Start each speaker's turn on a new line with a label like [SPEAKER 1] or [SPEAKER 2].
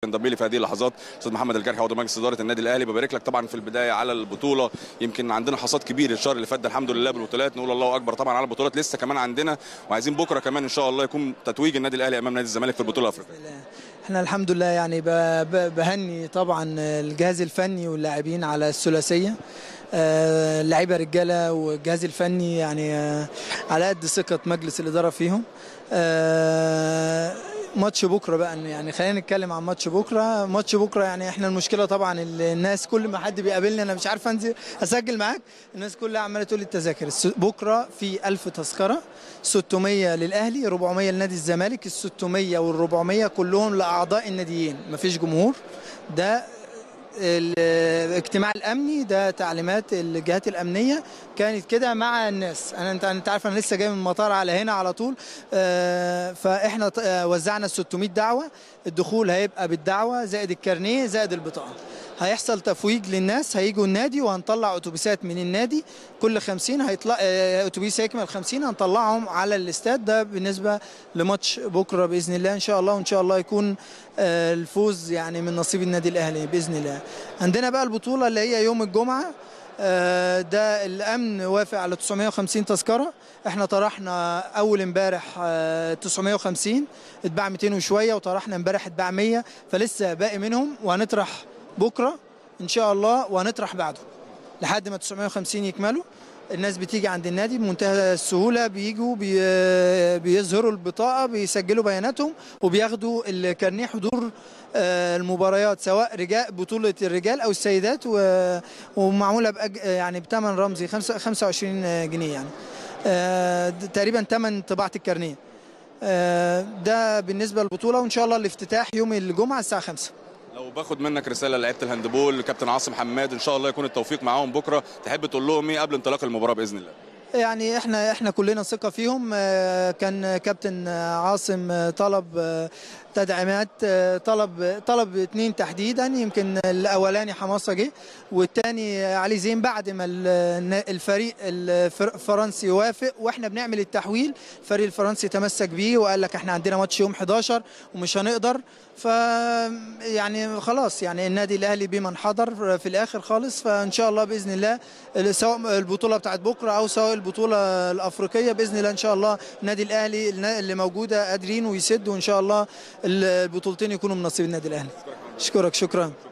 [SPEAKER 1] انضم لي في هذه اللحظات استاذ محمد الجرحي عضو مجلس اداره النادي الاهلي ببارك لك طبعا في البدايه على البطوله يمكن عندنا حصاد كبير الشهر اللي فات ده الحمد لله بالبطولات نقول الله اكبر طبعا على البطولات لسه كمان عندنا وعايزين بكره كمان ان شاء الله يكون تتويج النادي الاهلي امام نادي الزمالك في البطوله الافريقيه
[SPEAKER 2] احنا الحمد لله يعني ب- ب- بهني طبعا الجهاز الفني واللاعبين على الثلاثيه آه، اللعيبه رجاله والجهاز الفني يعني آه، على قد ثقه مجلس الاداره فيهم آه، ماتش بكره بقى يعني خلينا نتكلم عن ماتش بكره ماتش بكره يعني احنا المشكله طبعا ال- الناس كل ما حد بيقابلني انا مش عارف انزل اسجل معاك الناس كلها عماله تقول لي التذاكر الس- بكره في 1000 تذكره 600 للاهلي 400 لنادي الزمالك ال 600 وال 400 كلهم لاعضاء الناديين مفيش جمهور ده الاجتماع الامني ده تعليمات الجهات الامنيه كانت كده مع الناس انا انت انت عارف انا لسه جاي من المطار على هنا على طول آه، فاحنا ط- آه، وزعنا 600 دعوه الدخول هيبقى بالدعوه زائد الكارنيه زائد البطاقه هيحصل تفويج للناس هيجوا النادي وهنطلع اتوبيسات من النادي كل 50 هيطلع آه، اتوبيس هيكمل 50 هنطلعهم على الاستاد ده بالنسبه لماتش بكره باذن الله ان شاء الله وان شاء الله يكون آه، الفوز يعني من نصيب النادي الاهلي باذن الله عندنا بقى البطوله اللي هي يوم الجمعه آه، ده الامن وافق على 950 تذكره احنا طرحنا اول امبارح آه، 950 اتباع 200 وشويه وطرحنا امبارح اتباع 100 فلسه باقي منهم وهنطرح بكره ان شاء الله وهنطرح بعده لحد ما 950 يكملوا الناس بتيجي عند النادي بمنتهى السهوله بيجوا بي بيظهروا البطاقه بيسجلوا بياناتهم وبياخدوا الكارنيه حضور آه، المباريات سواء رجال بطوله الرجال او السيدات و- ومعموله بأج يعني بثمن رمزي خمسة- 25 جنيه يعني آه، ده تقريبا ثمن طباعه الكارنيه آه، ده بالنسبه للبطوله وان شاء الله الافتتاح يوم الجمعه الساعه 5
[SPEAKER 1] لو باخد منك رساله لعيبه الهاندبول كابتن عاصم حماد ان شاء الله يكون التوفيق معاهم بكره تحب تقول لهم ايه قبل انطلاق المباراه باذن الله
[SPEAKER 2] يعني احنا احنا كلنا ثقه فيهم آه، كان كابتن عاصم آه، طلب آه، تدعيمات آه، طلب طلب اثنين تحديدا يمكن الاولاني حماسه جه والثاني علي زين بعد ما ال- الفريق الفر- الفرنسي وافق واحنا بنعمل التحويل الفريق الفرنسي تمسك بيه وقال لك احنا عندنا ماتش يوم 11 ومش هنقدر ف يعني خلاص يعني النادي الاهلي بمن حضر في الاخر خالص فان شاء الله باذن الله سواء البطوله بتاعت بكره او سواء البطوله الافريقيه باذن الله ان شاء الله النادي الاهلي اللي موجوده قادرين ويسدوا وان شاء الله البطولتين يكونوا من نصيب النادي الاهلي اشكرك شكرا